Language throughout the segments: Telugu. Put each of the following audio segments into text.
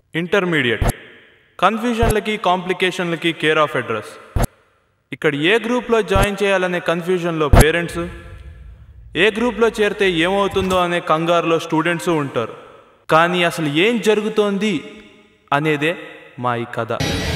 ఇంటర్మీడియట్ కన్ఫ్యూజన్లకి కాంప్లికేషన్లకి కేర్ ఆఫ్ అడ్రస్ ఇక్కడ ఏ గ్రూప్లో జాయిన్ చేయాలనే కన్ఫ్యూజన్లో పేరెంట్స్ ఏ గ్రూప్లో చేరితే ఏమవుతుందో అనే కంగారులో స్టూడెంట్స్ ఉంటారు కానీ అసలు ఏం జరుగుతోంది అనేదే మా ఈ కథ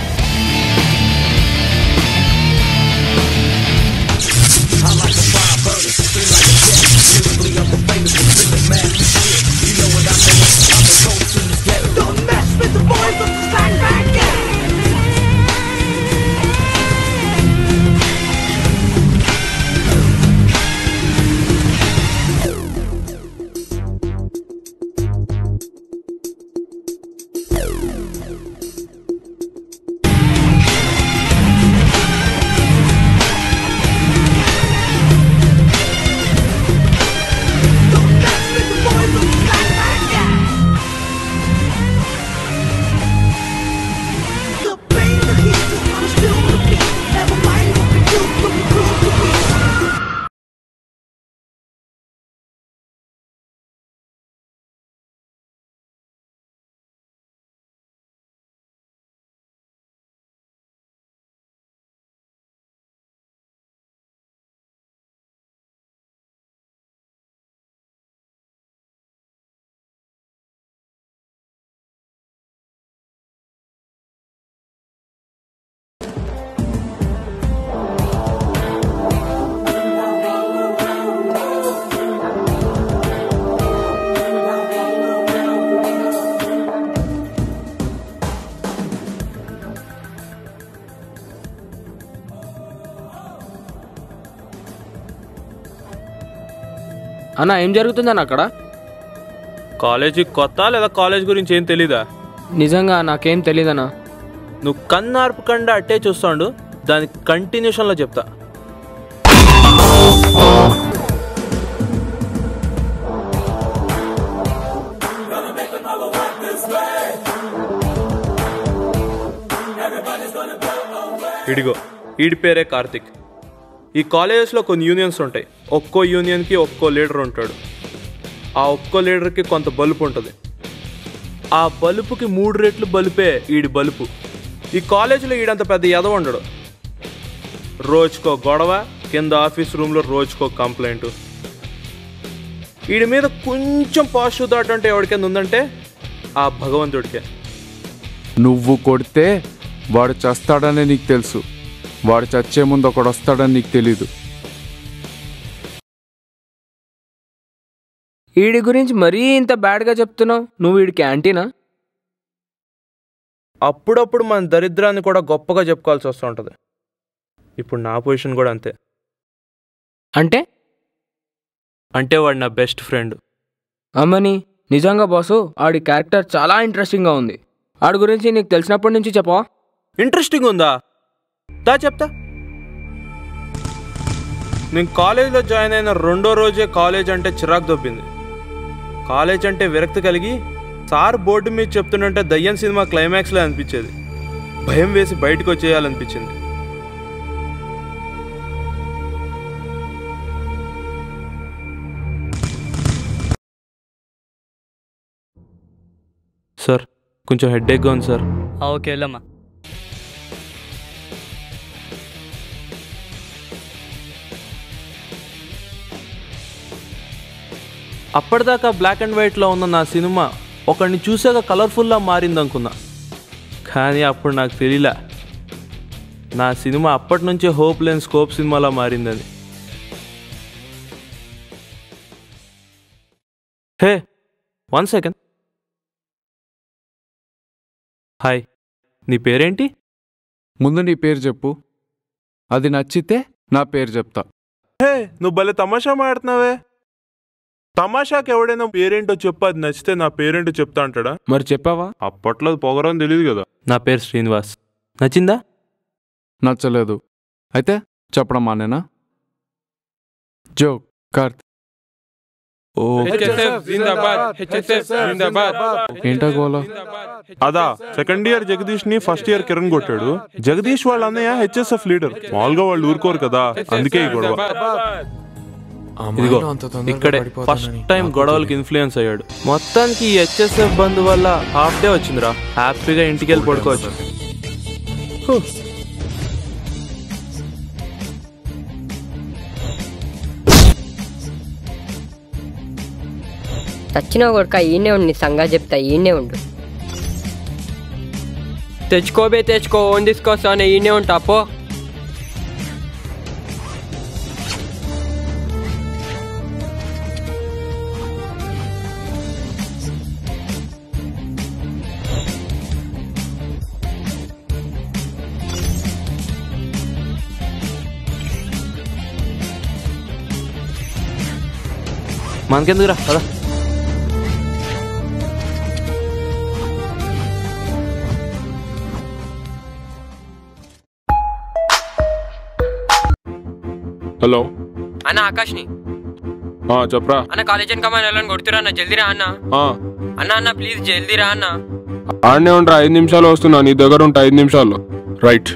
Don't mess with the boys of the Slang Bang Gang! Don't mess with the boys of the Slang Bang Gang! The pain, the heat, the fun still repeat. Never mind what we do, but we prove to be. అన్న ఏం జరుగుతుందన్న అక్కడ కాలేజీ కొత్త లేదా కాలేజ్ గురించి ఏం తెలీదా నిజంగా నాకేం తెలీదన్నా నువ్వు కన్నార్పకుండా అట్టే చూస్తాడు దాని కంటిన్యూషన్లో చెప్తా ఇడిగో ఈడి పేరే కార్తిక్ ఈ కాలేజెస్లో కొన్ని యూనియన్స్ ఉంటాయి ఒక్కో యూనియన్కి ఒక్కో లీడర్ ఉంటాడు ఆ ఒక్కో లీడర్కి కొంత బలుపు ఉంటుంది ఆ బలుపుకి మూడు రెట్లు బలుపే ఈడి బలుపు ఈ కాలేజీలో ఈడంత పెద్ద ఎదవ ఉండడు రోజుకో గొడవ కింద ఆఫీస్ రూమ్లో రోజుకో కంప్లైంట్ వీడి మీద కొంచెం పాజిటివ్ థాట్ అంటే ఎవరికైనా ఉందంటే ఆ భగవంతుడికే నువ్వు కొడితే వాడు చస్తాడని నీకు తెలుసు వాడు చచ్చే ముందు ఒకడు వస్తాడని నీకు తెలీదు వీడి గురించి మరీ ఇంత బ్యాడ్గా చెప్తున్నావు నువ్వు వీడికి యాంటీనా అప్పుడప్పుడు మన దరిద్రాన్ని కూడా గొప్పగా చెప్పుకోవాల్సి వస్తూ ఉంటుంది ఇప్పుడు నా పొజిషన్ కూడా అంతే అంటే అంటే వాడు నా బెస్ట్ ఫ్రెండ్ అమ్మని నిజంగా బాసు ఆడి క్యారెక్టర్ చాలా ఇంట్రెస్టింగ్గా ఉంది ఆడి గురించి నీకు తెలిసినప్పటి నుంచి చెప్పవా ఇంట్రెస్టింగ్ ఉందా దా చెప్తా నేను కాలేజీలో జాయిన్ అయిన రెండో రోజే కాలేజ్ అంటే చిరాకు దొబ్బింది కాలేజ్ అంటే విరక్తి కలిగి సార్ బోర్డు మీద చెప్తుంటే దయ్యం సినిమా క్లైమాక్స్లో అనిపించేది భయం వేసి బయటకు వచ్చేయాలనిపించింది సార్ కొంచెం హెడ్ఏక్గా ఉంది సార్ ఓకే వెళ్ళమ్మా అప్పటిదాకా బ్లాక్ అండ్ వైట్లో ఉన్న నా సినిమా ఒకడిని చూసాక కలర్ఫుల్లా మారిందనుకున్నా కానీ అప్పుడు నాకు తెలియలే నా సినిమా అప్పటి నుంచే హోప్ లేని స్కోప్ సినిమాలా మారిందని హే వన్ సెకండ్ హాయ్ నీ పేరేంటి ముందు నీ పేరు చెప్పు అది నచ్చితే నా పేరు చెప్తా హే నువ్వు భలే తమాషా మాడుతున్నావే తమాషాకి ఎవడైనా పేరేంటో చెప్పు అది నచ్చితే నా పేరేంటో చెప్తా అంటాడా మరి చెప్పావా అప్పట్లో అది పొగరని తెలియదు కదా నా పేరు శ్రీనివాస్ నచ్చిందా నచ్చలేదు అయితే చెప్పడం మానేనా జోక్ కార్త్ ఓ ఏంటా గోలా అదా సెకండ్ ఇయర్ జగదీష్ ని ఫస్ట్ ఇయర్ కిరణ్ కొట్టాడు జగదీష్ వాళ్ళ అన్నయ్య హెచ్ఎస్ఎఫ్ లీడర్ మామూలుగా వాళ్ళు ఊరుకోరు కదా అందుకే ఈ గొడవ ఇదిగో ఇక్కడే ఫస్ట్ టైం గొడవలకి ఇన్ఫ్లుయెన్స్ అయ్యాడు మొత్తానికి ఈ హెచ్ఎస్ఎఫ్ బంద్ వల్ల హాఫ్ డే వచ్చిందిరా హ్యాపీగా ఇంటికి వెళ్ళి పడుకోవచ్చు హూ. చచ్చిన కొడుక ఈయనే ఉండి సంగా చెప్తా ఈయనే ఉండు తెచ్చుకోబే తెచ్చుకో ఓన్ తీసుకొస్తాను ఈయనే ఉంటా పో మనకెందుకురా పదా హలో అన్న ఆకాష్ని ఆ, చెప్పరా అన్న కాలేజ్ కమాన్ వెళ్ళని కొడుతురా అన్న జల్దీ రా అన్న ఆ, అన్న అన్న ప్లీజ్ జల్దీ రా అన్న ఆడనే ఉంటా ఐదు నిమిషాలు వస్తున్నా నీ దగ్గర ఉంటా ఐదు నిమిషాల్లో రైట్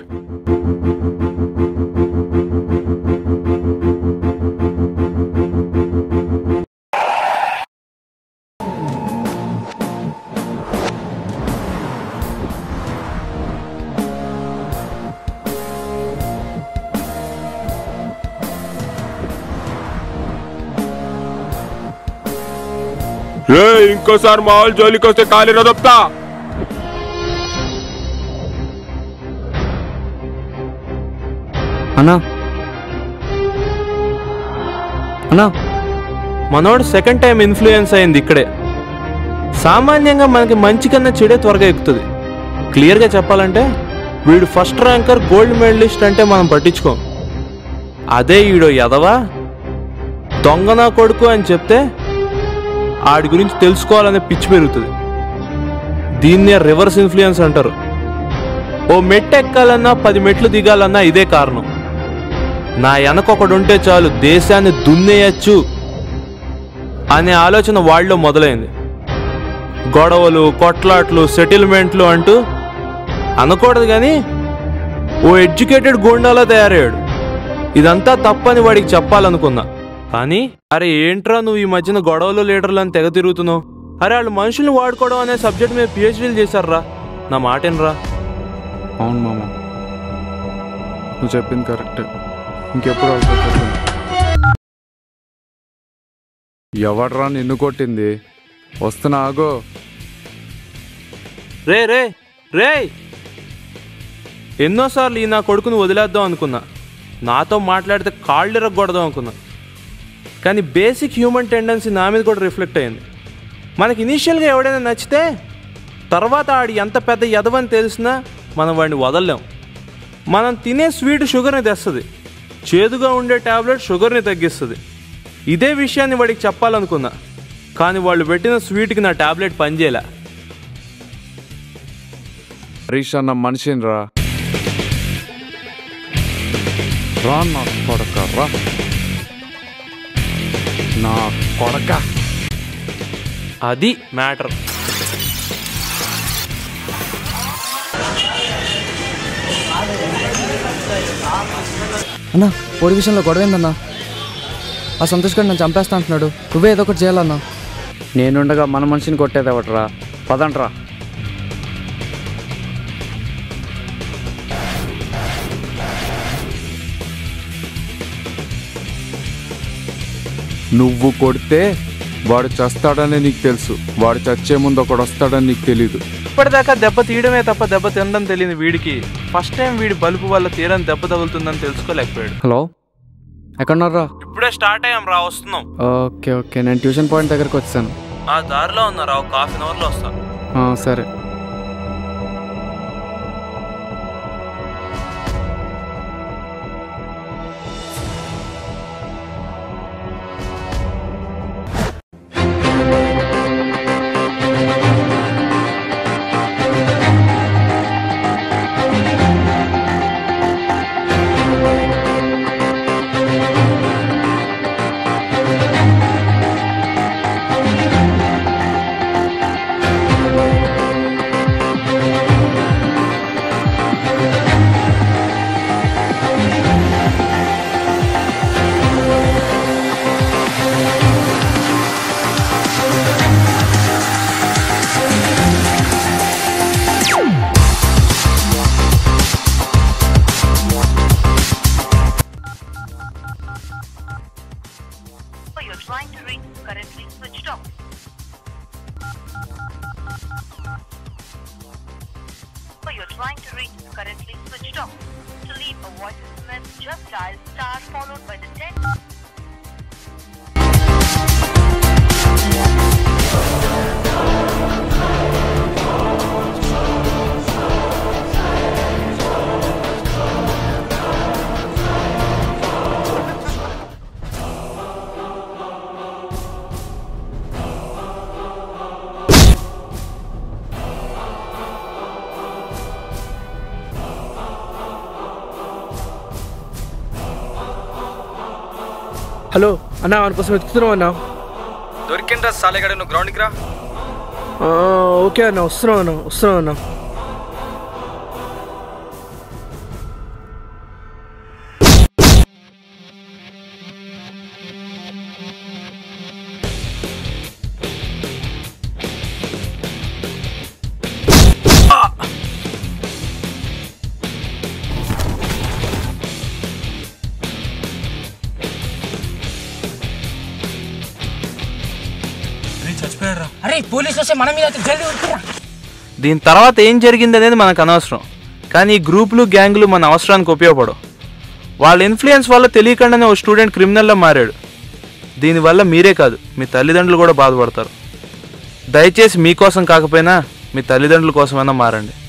రే ఇంకోసారి మా వాళ్ళు జోలికి వస్తే ఖాళీ రదప్తా అన్నా అన్నా మనోడు సెకండ్ టైం ఇన్ఫ్లుయెన్స్ అయింది ఇక్కడే సామాన్యంగా మనకి మంచి కన్నా చెడే త్వరగా ఎక్కుతుంది క్లియర్గా చెప్పాలంటే వీడు ఫస్ట్ ర్యాంకర్ గోల్డ్ మెడలిస్ట్ అంటే మనం పట్టించుకోం అదే ఈడో ఎదవా దొంగనా కొడుకు అని చెప్తే ఆడి గురించి తెలుసుకోవాలనే పిచ్చి పెరుగుతుంది దీన్నే రివర్స్ ఇన్ఫ్లుయెన్స్ అంటారు ఓ మెట్టు ఎక్కాలన్నా పది మెట్లు దిగాలన్నా ఇదే కారణం నా వెనకొకడుంటే చాలు దేశాన్ని దున్నేయచ్చు అనే ఆలోచన వాళ్ళలో మొదలైంది గొడవలు కొట్లాట్లు సెటిల్మెంట్లు అంటూ అనకూడదు కానీ ఓ ఎడ్యుకేటెడ్ గూండాలా తయారయ్యాడు ఇదంతా తప్పని వాడికి చెప్పాలనుకున్నా కానీ అరే ఏంట్రా నువ్వు ఈ మధ్యన గొడవలు లీడర్లు అని తెగ తిరుగుతున్నావు అరే వాళ్ళు మనుషుల్ని వాడుకోవడం అనే సబ్జెక్ట్ మీద పిహెచ్డీలు చేశారా నా మాటేనరా అవును మామ నువ్వు చెప్పింది కరెక్ట్ ఇంకెప్పుడు అవుతుంది ఎవడ్రా నిన్ను కొట్టింది వస్తున్నా ఆగో రే రే రే ఎన్నోసార్లు ఈ నా కొడుకుని వదిలేద్దాం అనుకున్నా నాతో మాట్లాడితే కాళ్ళు ఇరగొడదాం అనుకున్నా కానీ బేసిక్ హ్యూమన్ టెండెన్సీ నా మీద కూడా రిఫ్లెక్ట్ అయింది మనకి ఇనీషియల్గా ఎవడైనా నచ్చితే తర్వాత ఆడి ఎంత పెద్ద ఎదవని తెలిసినా మనం వాడిని వదలలేం మనం తినే స్వీట్ షుగర్ని తెస్తుంది చేదుగా ఉండే టాబ్లెట్ షుగర్ని తగ్గిస్తుంది ఇదే విషయాన్ని వాడికి చెప్పాలనుకున్నా కానీ వాళ్ళు పెట్టిన స్వీట్కి నా టాబ్లెట్ పనిచేయలే హరీష్ అన్న మనిషిని రా రా నా కొడక రా నా కొడక అది మ్యాటర్ అన్నా పొడి విషయంలో గొడవ ఏందన్నా ఆ సంతోష్ గారు నన్ను చంపేస్తా అంటున్నాడు నువ్వే ఏదో ఒకటి చేయాలన్నా నేనుండగా మన మనిషిని కొట్టేది ఎవట్రా పదంట్రా నువ్వు కొడితే వాడు చస్తాడని నీకు తెలుసు వాడు చచ్చే ముందు ఒకడు వస్తాడని నీకు తెలీదు ఇప్పటిదాకా దెబ్బ తీయడమే తప్ప దెబ్బ తినడం తెలియని వీడికి ఫస్ట్ టైం వీడి బలుపు వల్ల తీరని దెబ్బ తగులుతుందని తెలుసుకోలేకపోయాడు హలో ఎక్కడున్నారా ఇప్పుడే స్టార్ట్ అయ్యాం రా వస్తున్నాం ఓకే ఓకే నేను ట్యూషన్ పాయింట్ దగ్గరకు వచ్చాను ఆ దారిలో ఉన్నారా ఒక హాఫ్ అన్ అవర్లో వస్తాను సరే to reach is currently switched off. Or you're trying to reach is currently switched off. To leave a voice message, just dial star followed by the 10. Hello అన్నా వాని కోసం వెతుకుతున్నావు అన్నా దొరికిండ్రా సాలేగాడు నువ్వు గ్రౌండ్కి రా ఆ, ఓకే అన్న వస్తున్నావు అన్న వస్తున్నావు అన్న అరే పోలీసు వస్తే మన మీద జల్దీ ఉరుకురా దీని తర్వాత ఏం జరిగింది అనేది మనకు అనవసరం కానీ ఈ గ్రూపులు గ్యాంగులు మన అవసరానికి ఉపయోగపడవు వాళ్ళ ఇన్ఫ్లుయెన్స్ వల్ల తెలియకుండానే ఓ స్టూడెంట్ క్రిమినల్లా మారాడు దీనివల్ల మీరే కాదు మీ తల్లిదండ్రులు కూడా బాధపడతారు దయచేసి మీకోసం కాకపోయినా మీ తల్లిదండ్రుల కోసమైనా మారండి